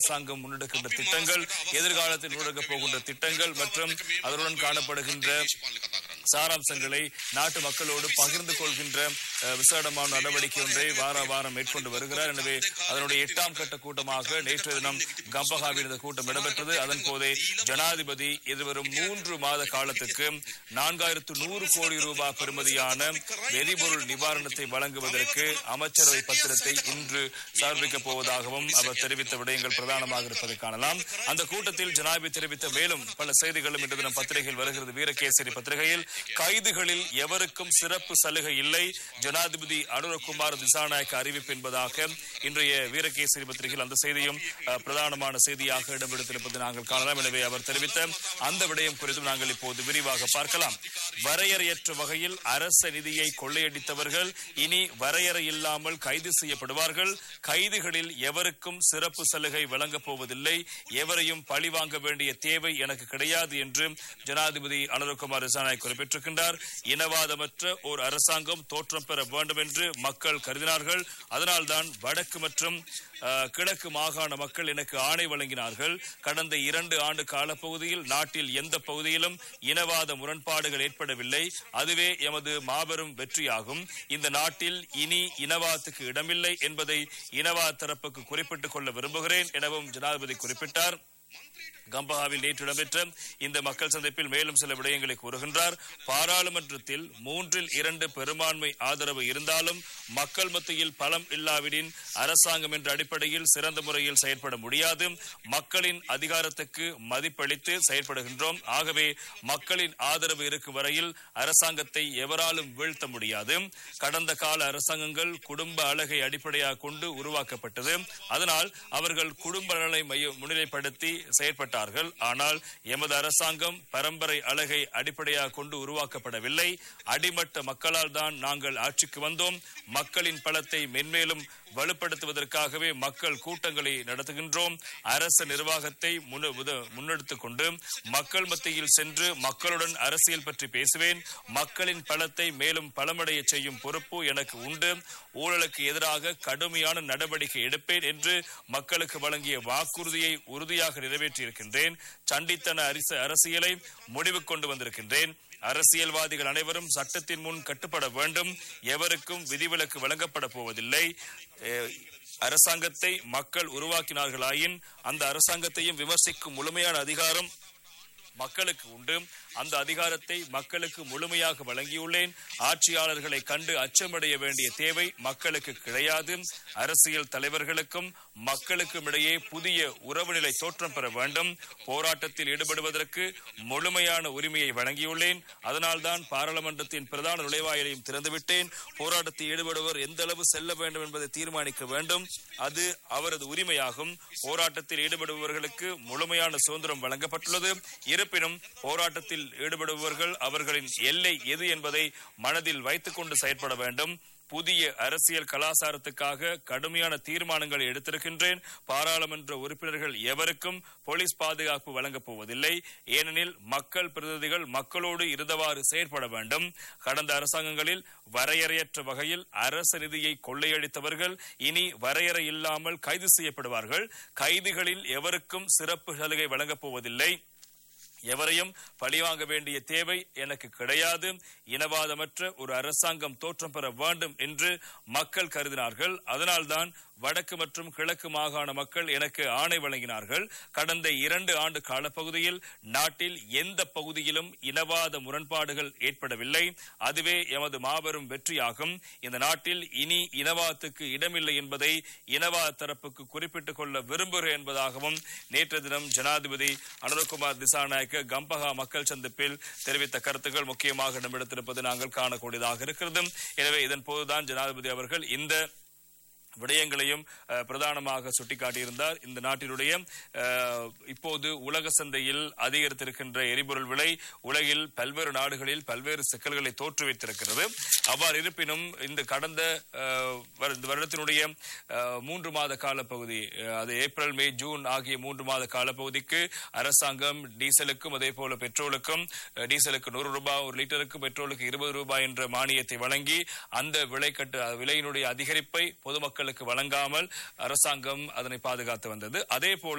அரசாங்கம் முன்னெடுக்கின்ற திட்டங்கள் எதிர்காலத்தில் முன்னெடுக்கப் போகின்ற திட்டங்கள் மற்றும் அதனுடன் காணப்படுகின்ற சாராம்சங்களை நாட்டு மக்களோடு பகிர்ந்து கொள்கின்ற அஹ், விசேடமான நடவடிக்கை ஒன்றை வார வாரம் மேற்கொண்டு வருகிறார் எனவே அதனுடைய எட்டாம் கட்ட கூட்டமாக நேற்று தினம் கம்பகாவில் இந்த கூட்டம் இடம்பெற்றது அதன் போதே ஜனாதிபதி எதிர்வரும் மூன்று மாத காலத்துக்கு நான்காயிரத்து நூறு கோடி ரூபாய் பெறுமதியான வெறிபொருள் நிவாரணத்தை வழங்குவதற்கு அமைச்சரவை பத்திரத்தை இன்று சமர்ப்பிக்கப் போவதாகவும் அவர் தெரிவித்த விடயங்கள் பிரதானமாக இருப்பதை காணலாம் அந்த கூட்டத்தில் ஜனாதிபதி தெரிவித்த மேலும் பல செய்திகளும் இன்று தினம் பத்திரிகையில் வருகிறது வீரகேசரி பத்திரிகையில் கைதுகளில் எவருக்கும் சிறப்பு சலுகை இல்லை ஜனாதிபதி அனுரகுமார் திசாநாயக்க அறிவிப்பு என்பதாக இன்றைய வீரகேசரி பத்திரிகையில் அந்த செய்தியும் அஹ், பிரதானமான செய்தியாக இடம்பெடுத்திருப்பதை நாங்கள் காணலாம் எனவே அவர் தெரிவித்த அந்த விடயம் குறித்தும் நாங்கள் இப்போது விரிவாக பார்க்கலாம் வரையறையற்ற வகையில் அரச நிதியை கொள்ளையடித்தவர்கள் இனி வரையறை இல்லாமல் கைது செய்யப்படுவார்கள் கைதுகளில் எவருக்கும் சிறப்பு சலுகை வழங்கப் போவதில்லை எவரையும் பழிவாங்க வேண்டிய தேவை எனக்கு கிடையாது என்று ஜனாதிபதி அனுரகுமார் திசாநாயக் குறிப்பிட்டிருக்கின்றார் இனவாதமற்ற ஒரு அரசாங்கம் தோற்றம் பெற வேண்டும் என்று மக்கள் கருதினார்கள் அதனால்தான் வடக்கு மற்றும் அஹ், கிழக்கு மாகாண மக்கள் எனக்கு ஆணை வழங்கினார்கள் கடந்த இரண்டு ஆண்டு காலப்பகுதியில் நாட்டில் எந்த பகுதியிலும் இனவாத முரண்பாடுகள் ஏற்படவில்லை அதுவே எமது மாபெரும் வெற்றியாகும் இந்த நாட்டில் இனி இனவாதத்துக்கு இடமில்லை என்பதை இனவாத தரப்புக்கு குறிப்பிட்டுக் கொள்ள விரும்புகிறேன் எனவும் ஜனாதிபதி குறிப்பிட்டார் கம்பஹாவில் நேற்று இடம்பெற்ற இந்த மக்கள் சந்திப்பில் மேலும் சில விடயங்களை கூறுகின்றார் பாராளுமன்றத்தில் மூன்றில் இரண்டு பெரும்பான்மை ஆதரவு இருந்தாலும் மக்கள் மத்தியில் பலம் இல்லாவிடின் அரசாங்கம் என்ற அடிப்படையில் சிறந்த முறையில் செயற்பட முடியாது மக்களின் அதிகாரத்துக்கு மதிப்பளித்து செயற்படுகின்றோம் ஆகவே மக்களின் ஆதரவு இருக்கும் வரையில் அரசாங்கத்தை எவராலும் வீழ்த்த முடியாது கடந்த கால அரசாங்கங்கள் குடும்ப அழகை அடிப்படையாக கொண்டு உருவாக்கப்பட்டது அதனால் அவர்கள் குடும்ப நலனை மைய முன்னிலைப்படுத்தி செயற்பட்டார்கள் ஆனால் எமது அரசாங்கம் பரம்பரை அழகை அடிப்படையாக கொண்டு உருவாக்கப்படவில்லை அடிமட்ட மக்களால் தான் நாங்கள் ஆட்சிக்கு வந்தோம் மக்களின் பலத்தை மென்மேலும் வலுப்படுத்துவதற்காகவே மக்கள் கூட்டங்களை நடத்துகின்றோம் அரசு நிர்வாகத்தை முன்ன- உத- முன்னெடுத்துக் கொண்டு மக்கள் மத்தியில் சென்று மக்களுடன் அரசியல் பற்றி பேசுவேன் மக்களின் பலத்தை மேலும் பலமடைய செய்யும் பொறுப்பு எனக்கு உண்டு ஊழலுக்கு எதிராக கடுமையான நடவடிக்கை எடுப்பேன் என்று மக்களுக்கு வழங்கிய வாக்குறுதியை உறுதியாக நிறைவேற்றியிருக்கின்றேன் சண்டித்தன அரிச அரசியலை முடிவு கொண்டு வந்திருக்கின்றேன் அரசியல்வாதிகள் அனைவரும் சட்டத்தின் முன் கட்டுப்பட வேண்டும் எவருக்கும் விதிவிலக்கு வழங்கப்பட போவதில்லை அஹ், அரசாங்கத்தை மக்கள் உருவாக்கினார்களாயின் அந்த அரசாங்கத்தையும் விமர்சிக்கும் முழுமையான அதிகாரம் மக்களுக்கு உண்டு அந்த அதிகாரத்தை மக்களுக்கு முழுமையாக வழங்கியுள்ளேன் ஆட்சியாளர்களை கண்டு அச்சமடைய வேண்டிய தேவை மக்களுக்கு கிடையாது அரசியல் தலைவர்களுக்கும் மக்களுக்கும் இடையே புதிய உறவு நிலை தோற்றம் பெற வேண்டும் போராட்டத்தில் ஈடுபடுவதற்கு முழுமையான உரிமையை வழங்கியுள்ளேன் அதனால்தான் பாராளுமன்றத்தின் பிரதான நுழைவாயிலையும் திறந்துவிட்டேன் போராட்டத்தில் ஈடுபடுவர் எந்த அளவு செல்ல வேண்டும் என்பதை தீர்மானிக்க வேண்டும் அது அவரது உரிமையாகும் போராட்டத்தில் ஈடுபடுபவர்களுக்கு முழுமையான சுதந்திரம் வழங்கப்பட்டுள்ளது இருப்பினும் போராட்டத்தில் ஈடுபடுபவர்கள் அவர்களின் எல்லை எது என்பதை மனதில் வைத்துக் கொண்டு செயற்பட வேண்டும் புதிய அரசியல் கலாச்சாரத்துக்காக கடுமையான தீர்மானங்களை எடுத்திருக்கின்றேன் பாராளுமன்ற உறுப்பினர்கள் எவருக்கும் போலீஸ் பாதுகாப்பு வழங்கப் போவதில்லை ஏனெனில் மக்கள் பிரதிநிதிகள் மக்களோடு இருந்தவாறு செயற்பட வேண்டும் கடந்த அரசாங்கங்களில் வரையறையற்ற வகையில் அரசு நிதியை கொள்ளையடித்தவர்கள் இனி வரையறை இல்லாமல் கைது செய்யப்படுவார்கள் கைதுகளில் எவருக்கும் சிறப்பு சலுகை வழங்கப் போவதில்லை எவரையும் பழிவாங்க வேண்டிய தேவை எனக்கு கிடையாது இனவாதமற்ற ஒரு அரசாங்கம் தோற்றம் பெற வேண்டும் என்று மக்கள் கருதினார்கள் அதனால்தான் வடக்கு மற்றும் கிழக்கு மாகாண மக்கள் எனக்கு ஆணை வழங்கினார்கள் கடந்த இரண்டு ஆண்டு காலப்பகுதியில் நாட்டில் எந்த பகுதியிலும் இனவாத முரண்பாடுகள் ஏற்படவில்லை அதுவே எமது மாபெரும் வெற்றியாகும் இந்த நாட்டில் இனி இனவாதத்துக்கு இடமில்லை என்பதை இனவாத தரப்புக்கு குறிப்பிட்டுக் கொள்ள விரும்புகிறேன் என்பதாகவும் நேற்று தினம் ஜனாதிபதி அனுரகுமார் திசாநாயக்க கம்பஹா மக்கள் சந்திப்பில் தெரிவித்த கருத்துக்கள் முக்கியமாக இடம்பெடுத்திருப்பது நாங்கள் காணக்கூடியதாக இருக்கிறது எனவே இதன் போதுதான் ஜனாதிபதி அவர்கள் இந்த விடயங்களையும் அஹ், பிரதானமாக சுட்டிக்காட்டியிருந்தார் இந்த நாட்டினுடைய அஹ், இப்போது உலக சந்தையில் அதிகரித்திருக்கின்ற எரிபொருள் விலை உலகில் பல்வேறு நாடுகளில் பல்வேறு சிக்கல்களை தோற்றுவித்திருக்கிறது அவ்வாறு இருப்பினும் இந்த கடந்த அஹ், வரு- இந்த வருடத்தினுடைய அஹ், மூன்று மாத காலப்பகுதி அஹ், அது ஏப்ரல் மே ஜூன் ஆகிய மூன்று மாத காலப்பகுதிக்கு அரசாங்கம் டீசலுக்கும் அதே போல பெட்ரோலுக்கும் அஹ், டீசலுக்கு நூறு ரூபாய் ஒரு லிட்டருக்கு பெட்ரோலுக்கு இருபது ரூபாய் என்ற மானியத்தை வழங்கி அந்த விலை கட்டு விலையினுடைய அதிகரிப்பை பொதுமக்களுக்கு வழங்காமல் அரசாங்கம் அதனை பாதுகாத்து வந்தது அதே போல